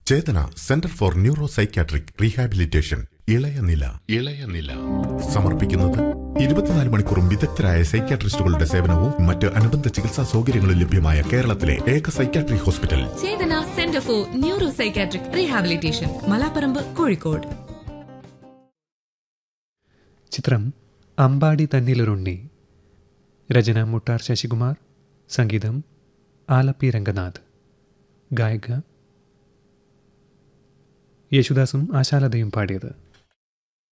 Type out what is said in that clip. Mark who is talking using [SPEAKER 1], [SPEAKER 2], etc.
[SPEAKER 1] Chetana Centre for Neuro Psychiatric Rehabilitation Ilayanila Ilayanila സമർപ്പിക്കുന്നത് ഇരുപത്തിനാല് മണിക്കൂറും വിദഗ്ധരായ സൈക്യാട്രിസ്റ്റുകളുടെ സേവനവും മറ്റ് അനുബന്ധ ചികിത്സാ സൗകര്യങ്ങളും ലഭ്യമായ കേരളത്തിലെ ഏക psychiatric hospital
[SPEAKER 2] Chetana Centre for Neuro Psychiatric Rehabilitation Malaparamba Kozhikode
[SPEAKER 3] ചിത്രം അമ്പാടി തന്നിലൊരുണ്ണി രചന മുട്ടാർ ശശികുമാർ സംഗീതം ആലപ്പി രംഗനാഥ് ഗായിക യേശുദാസും ആശാലതയും പാടിയത്